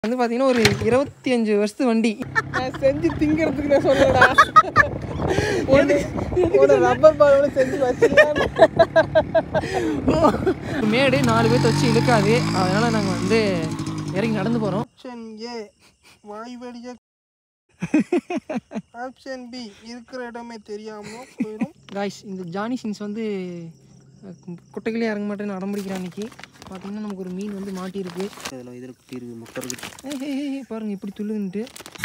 வந்து பார்த்தீங்கன்னா ஒரு இருபத்தி அஞ்சு வருஷத்து வண்டி நான் செஞ்சு திங்கிறதுக்கு நான் சொல்லடா ஒரு ரப்பர் பாலோட செஞ்சு வச்சுக்கலாம் மேடு நாலு பேர்த்த வச்சு இழுக்காது அதனால் நாங்கள் வந்து இறங்கி நடந்து போகிறோம் ஆப்ஷன் ஏ வாய் வழியா ஆப்ஷன் பி இருக்கிற இடமே தெரியாம போயிடும் காய்ஸ் இந்த ஜானி சின்ஸ் வந்து அஹ், குட்டைகளே இறங்க மாட்டேன்னு அடம்பிடிக்கிறான் அன்னைக்கு பார்த்தீங்கன்னா நமக்கு ஒரு மீன் வந்து மாட்டியிருக்கு இதில் இதில் குட்டி இருக்கு முட்டை இருக்கு ஏய், ஏய், ஏய், ஏய், பாருங்க இப்படி துள்ளுன்ட்டு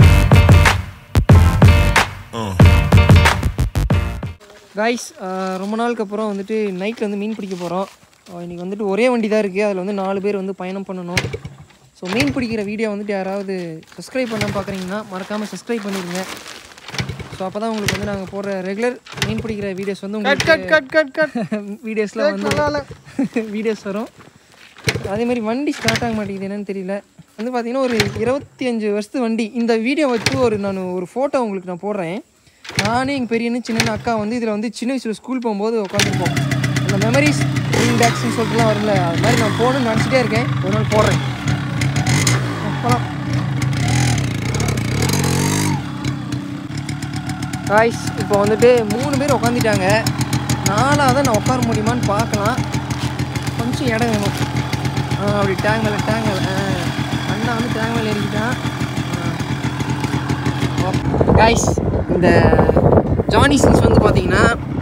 காய்ஸ் ரொம்ப நாளுக்கு அப்புறம் வந்துட்டு நைட்டில் வந்து மீன் பிடிக்க போகிறோம் இன்றைக்கி வந்துட்டு ஒரே வண்டி தான் இருக்குது அதில் வந்து நாலு பேர் வந்து பயணம் பண்ணணும் ஸோ மீன் பிடிக்கிற வீடியோ வந்துட்டு யாராவது சப்ஸ்கிரைப் பண்ணாமல் பார்க்குறீங்கன்னா மறக்காமல் சப்ஸ்கிரைப் பண்ணிடுங்க ஸோ அப்போ தான் உங்களுக்கு வந்து நாங்கள் போடுற ரெகுலர் மீன் பிடிக்கிற வீடியோஸ் வந்து கட் உங்களுக்கு கட் கட் கட் வீடியோஸில் வந்து நல்லா இல்ல. வீடியோஸ் வரும் அதே மாதிரி வண்டி ஸ்டார்ட் ஆக மாட்டேங்குது என்னன்னு தெரியல வந்து பார்த்தீங்கன்னா ஒரு இருபத்தி அஞ்சு வருஷத்து வண்டி இந்த வீடியோ வச்சு ஒரு நான் ஒரு ஃபோட்டோ உங்களுக்கு நான் போடுறேன் நானே எங்கள் பெரியண்ணு சின்ன அக்கா வந்து இதில் வந்து சின்ன வயசில் ஸ்கூல் போகும்போது உட்காந்துருப்போம் அந்த மெமரிஸ் இண்டெக்ஸ்னு சொல்லிட்டுலாம் வரும்ல அது மாதிரி நான் போகணும்னு நினச்சிட்டே இருக்கேன் ஒரு நாள் போடுறேன் அப்போலாம் காய்ஸ் இப்போ வந்துட்டு மூணு பேர் உட்காந்துட்டாங்க நாலாவது நான் உட்கார முடியுமான்னு பார்க்கலாம் கொஞ்சம் இடம் வேணும் ஆ, அப்படி டேங் மேலே டேங் மேலே அண்ணா வந்து டேங் மேலே ஏறிக்கிட்டான் காய்ஸ் இந்த ஜானி சின்ஸ் வந்து பார்த்தீங்கன்னா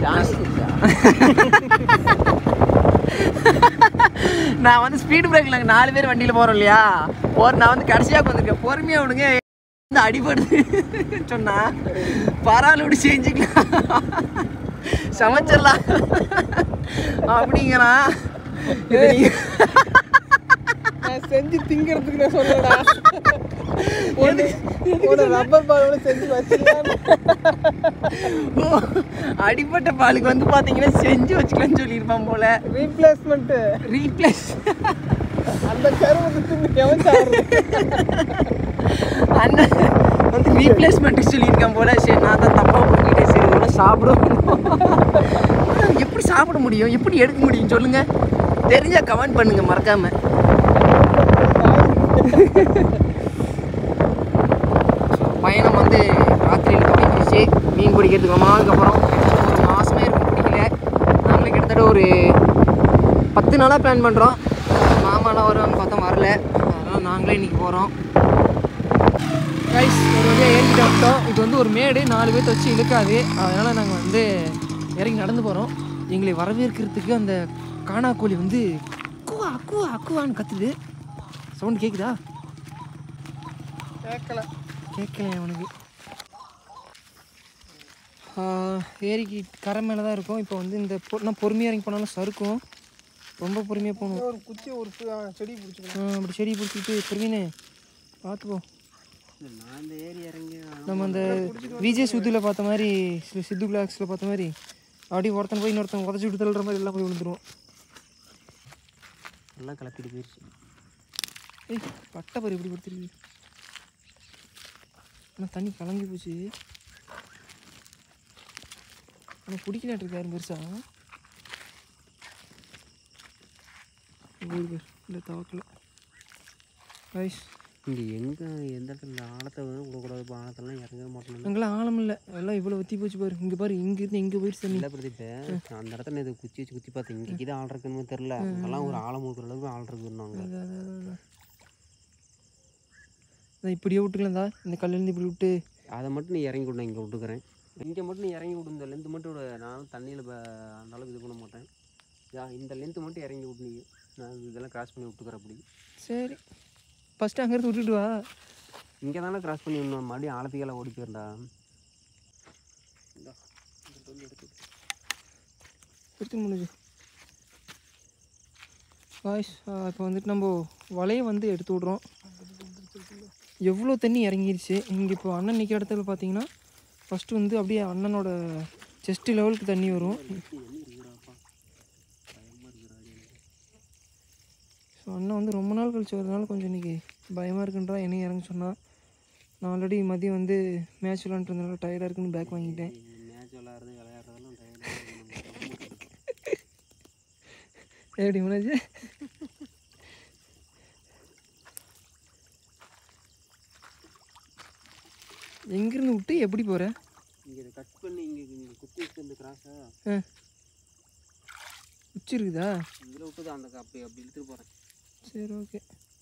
நான் வந்து ஸ்பீடு பிரேக்ல நாலு பேர் வண்டியில் போகிறோம் இல்லையா ஒரு நான் வந்து கடைசியாக வந்திருக்கேன் பொறுமையாக விடுங்க இந்த அடிபடுது சொன்னா பரவாயில்ல இப்படி செஞ்சுக்கலாம் சமைச்சிடலாம் அப்படிங்கிறான் இது நீ- நான் செஞ்சு திங்கிறதுக்கு நான் சொல்லடா ஒரு ரப்பர் பாலோட செஞ்சு வச்சுக்கலாம் ஓ, அடிப்பட்ட பாலுக்கு வந்து பார்த்தீங்கன்னா செஞ்சு வச்சுக்கலாம்னு சொல்லியிருப்பான் போல ரீப்ளேஸ்மெண்ட்டு ரீப்ளேஸ் அந்த கருவத்தை தின்னு எவன் சாப்பிடுறது அண்ணன் வந்து ரீப்ளேஸ்மெண்ட்டுக்கு சொல்லியிருக்கான் போல சரி நான் தான் தப்பாக பண்ணிட்டேன் சரி இதெல்லாம் சாப்பிடுவோம் எப்படி சாப்பிட முடியும் எப்படி எடுக்க முடியும் சொல்லுங்க தெரிஞ்சா கமெண்ட் பண்ணுங்க மறக்காம So, பயணம் வந்து ராத்திரியில் தொடங்கிடுச்சு மீன் பிடிக்கிறதுக்கு ரொம்ப நாளுக்கு அப்புறம் ஒரு மாதமே இருக்கும் பிடிக்கல நாங்களே கிட்டத்தட்ட ஒரு பத்து நாளாக பிளான் பண்ணுறோம் மாமாலாம் வருவான்னு பார்த்தா வரல அதனால் நாங்களே இன்றைக்கி போகிறோம் கைஸ் ஒரு வழியாக ஏறிக்கிட்டு வந்துட்டோம் இது வந்து ஒரு மேடு நாலு பேர்த்த வச்சு இழுக்காது அதனால் நாங்கள் வந்து இறங்கி நடந்து போகிறோம் எங்களை வரவேற்கிறதுக்கு அந்த காணாக்கோழி வந்து அக்குவா அக்குவா அக்குவான்னு கத்துது சவுண்ட் கேட்குதா கேட்கல கேட்கல அவனுக்கு ஏரிக்கு கரை மேலே தான் இருக்கும் இப்போ வந்து இந்த பொ நான் பொறுமையாக இறங்கி போனாலும் சறுக்கும் ரொம்ப பொறுமையாக போகணும் ஒரு குச்சி ஒரு பு- ஆ, செடி பிடிச்சிக்கலாம் ஆ, அப்படி செடி பிடிச்சிக்கிட்டு பொறுமைனே பார்த்துப்போம் நான் இந்த ஏரி இறங்கி நம்ம அந்த விஜய் சித்துவில் பார்த்த மாதிரி சி- சித்து பிளாக்ஸில் பார்த்த மாதிரி அப்படியே ஒருத்தன் போய் இன்னொருத்தன் உதச்சி விட்டு தள்ளுற மாதிரி எல்லாம் போய் விழுந்துருவோம் எல்லாம் கிளப்பிட்டு போயிடுச்சு ஏய் பட்டை பாரு எப்படி கொடுத்துருக்கு ஆனால் தண்ணி கலங்கி போச்சு ஆனால் பிடிக்கலாட்டு இருக்காரு பெருசா இல்லை தவக்கல ரைஸ் இங்கே எங்கே எந்த இடத்துல ஆழத்தை விடக்கூடாது இப்போ ஆழத்தெல்லாம் இறங்கவே மாட்டோம் அங்கெல்லாம் ஆழம் இல்லை எல்லாம் இவ்வளோ வத்தி போச்சு பாரு இங்கே பாரு இங்கேருந்து எங்கே போயிடுச்சு தண்ணி இல்லை பிரதீப் அந்த இடத்துல இது குச்சி வச்சு குத்தி பார்த்தேன் இங்கே இது ஆள் இருக்குன்னு தெரில அங்கெல்லாம் ஒரு ஆழம் ஊற்றுற அளவுக்கு ஆள் இருக்குன்னாங்க அதான், அதான், அதான், அதான். அதான் இப்படியே விட்டுக்கலாம்டா இந்த கல்லேருந்து இப்படி விட்டு அதை மட்டும் நீ இறங்கி விடு நான் இங்கே விட்டுக்கிறேன் இங்கே மட்டும் நீ இறங்கி விடு இந்த லென்த்து மட்டும் விடு நானும் தண்ணியில் அந்த அளவுக்கு இது பண்ண மாட்டேன் யா, இந்த லென்த்து மட்டும் இறங்கி விட்டு நீ நான் இதெல்லாம் கிராஸ் பண்ணி விட்டுக்கிறேன் அப்படி சரி ஃபஸ்ட்டு அங்கேருந்து விட்டுட்டு வா இங்கே தானே கிராஸ் பண்ணி விடணும் மறுபடியும் ஆழத்துக்கெல்லாம் ஓடி போயிருந்தா எடுத்து முடிஞ்சு வாய்ஸ் இப்போ வந்துட்டு நம்ம வலையை வந்து எடுத்து விட்றோம் எவ்வளோ தண்ணி இறங்கிருச்சு இங்கே இப்போ அண்ணன் நிற்கிற இடத்துல பார்த்தீங்கன்னா ஃபஸ்ட்டு வந்து அப்படியே அண்ணனோட செஸ்ட் லெவலுக்கு தண்ணி வரும் ஸோ அண்ணன் வந்து ரொம்ப நாள் கழிச்சு வரதுனால கொஞ்சம் இன்றைக்கி பயமாக இருக்குன்றா என்னையும் இறங்க சொன்னான் நான் ஆல்ரெடி மதியம் வந்து மேட்ச் விளாண்டுருந்தனால டயர்டாக இருக்குன்னு பேக் வாங்கிட்டேன் மேட்ச் விளாட்றது விளையாடுறதெல்லாம் எப்படி மனோஜ் எங்கேருந்து விட்டு எப்படி போகிற இங்கே இதை கட் பண்ணி இங்கே இங்கே குத்தி வச்சு இந்த கிராஸை ஆ உச்சி இருக்குதா இதில் விட்டு அந்த அப்படி அப்படி இழுத்துட்டு போகிறேன் சரி ஓகே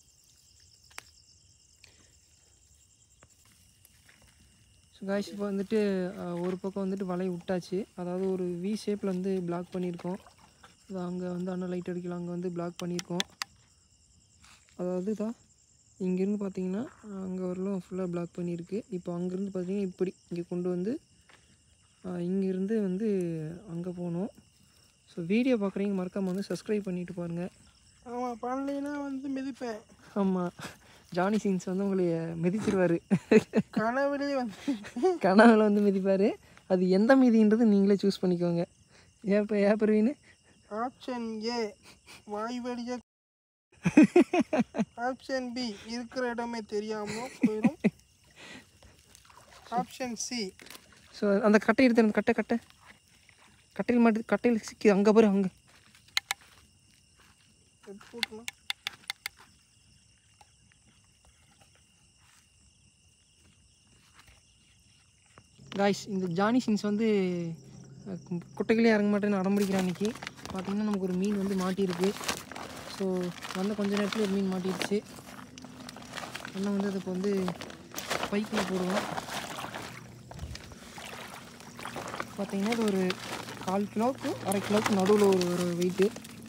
ஸோ காய்ஸ் இப்போ வந்துட்டு அஹ், ஒரு பக்கம் வந்துட்டு வலையை விட்டாச்சு அதாவது ஒரு வி ஷேப்பில் வந்து பிளாக் பண்ணியிருக்கோம் அது அங்கே வந்து அண்ணன் லைட் அடிக்கலாம் அங்கே வந்து பிளாக் பண்ணியிருக்கோம் அதாவது தான் இங்கேருந்து பார்த்தீங்கன்னா அங்கே வரலும் ஃபுல்லாக பிளாக் பண்ணியிருக்கு இப்போ அங்கேருந்து பார்த்தீங்கன்னா இப்படி இங்கே கொண்டு வந்து அஹ், இங்கேருந்து வந்து அங்கே போகணும் ஸோ வீடியோ பார்க்குறீங்க மறக்காமல் வந்து சப்ஸ்கிரைப் பண்ணிட்டு பாருங்கள் ஆமாம் பண்ணலைன்னா வந்து மிதிப்பேன் ஆமாம் ஜானி சீன்ஸ் வந்து உங்களை மிதிச்சிருவார் கனவுலேயே வந்து கனவுல வந்து மிதிப்பார் அது எந்த மீதின்றது நீங்களே சூஸ் பண்ணிக்கோங்க ஏப்ப ஏ பிரவீன் ஆப்ஷன் ஏ வாய் வழியா ஆப்ஷன் பி இருக்கிற இடமே தெரியாம போயிடும் ஆப்ஷன் சி ஸோ அந்த கட்டை எடுத்து அந்த கட்டை கட்டை கட்டையில் மாட்டு கட்டையில் சிக்கி அங்கே பாரு அங்கே போட்டணும் காய்ஸ் இந்த ஜானி சீன்ஸ் வந்து அஹ், கு- குட்டைகளே இறங்க மாட்டேன்னு அடம்பிடிக்கிறான் அன்றைக்கி பார்த்தீங்கன்னா நமக்கு ஒரு மீன் வந்து மாட்டியிருக்கு ஸோ வந்த கொஞ்ச நேரத்தில் ஒரு மீன் மாட்டிடுச்சு அண்ணன் வந்து அதுக்கு வந்து பைக்கில் போடுவோம் பார்த்தீங்கன்னா இது ஒரு கால் கிலோவுக்கு அரை கிலோவுக்கு நடுவில் ஒரு ஒரு வெயிட்டு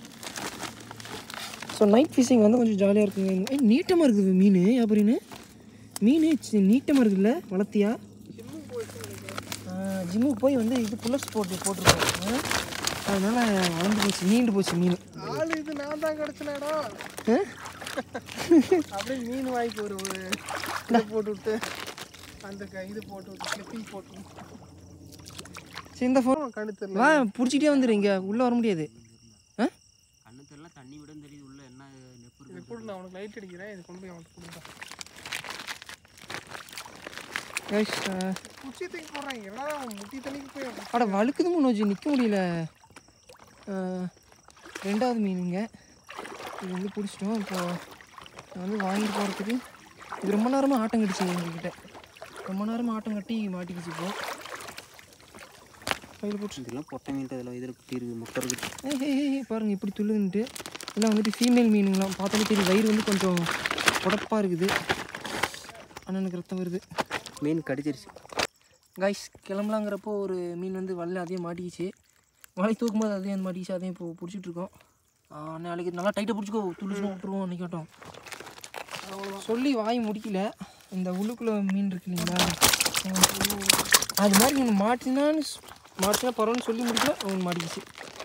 ஸோ நைட் ஃபிஷிங் வந்து கொஞ்சம் ஜாலியாக இருக்குங்க ஏ நீட்டமாக இருக்குது மீன் அப்படின்னு மீன் சி- நீட்டமாக இருக்குல்ல வளர்த்தியா ஜிம்முக்கு போய் வந்து இது புல்லப்ஸ் போட்டு போட்டிருக்கோம் அதனால் வளர்ந்து போச்சு நீண்டு போச்சு மீன் ஆள் இது நான் தான் கிடச்சினடா ஆ? அப்படியே மீன் வாய்க்கு ஒரு ஒரு இதை போட்டு விட்டு அந்த க- இது போட்டு விட்டு கிளிப்பிங் போட்டு விட்டு. சரி இந்த ஃபோன் கண்ணு தெரியல வா பிடிச்சிட்டே வந்துடு இங்கே உள்ளே வர முடியாது ஆ கண்ணு தெரியல தண்ணி விட தெரியுது உள்ள என்ன நெப்பு இது இருக்கு போட்டு நான் உனக்கு லைட் அடிக்கிறேன் இது கொண்டு போய் அவனுக்கு கொடுங்க கைஸ் குச்சி தூக்கி போடுறேன் என்னடா அவன் முட்டி தண்ணிக்கு போய் அவன் அட வழுக்குது மனோஜ் நிற்க முடியல ஆ, ரெண்டாவது மீனுங்க இது வந்து பிடிச்சிட்டோம் இப்போ நான் வந்து வாங்கிட்டு போகிறதுக்கு இது ரொம்ப நேரமாக ஆட்டம் கடிச்சுங்க எங்ககிட்ட ரொம்ப நேரமாக ஆட்டம் கட்டி மாட்டிக்கிச்சு இப்போ கையில் போட்டு இதெல்லாம் பொட்டை மீன் இதில் இதில் குத்தி இருக்குது முட்டை இருக்குது ஏய் ஏய், ஏய், ஏய், பாருங்க இப்படி துள்ளுன்ட்டு இதெல்லாம் வந்துட்டு ஃபீமேல் மீனுங்களாம் பார்த்தாலே தெரியும் வயிறு வந்து கொஞ்சம் உடப்பாக இருக்குது அண்ணனுக்கு ரத்தம் வருது மீன் கடிச்சிருச்சு கைஸ் கிளம்பலாங்கிறப்போ ஒரு மீன் வந்து வலையில் அதையும் மாட்டிக்கிச்சு வலை தூக்கும்போது அதையும் வந்து மாட்டிக்கிச்சு அதையும் இப்போ பிடிச்சிட்ருக்கோம் நாளைக்கு நல்லா டைட்டாக பிடிச்சிக்கோ துளிச்சுன்னு விட்டுருவோம் நினைக்கட்டும் சொல்லி வாய் முடிக்கல இந்த உள்ளுக்குள்ளே மீன் இருக்கு இல்லைங்களா அது மாதிரி ஒன்று மாட்டினான்னு ஸ்- மாட்டினா பரவாயில்லன்னு சொல்லி முடிக்கல அவன் மாட்டிக்கிச்சு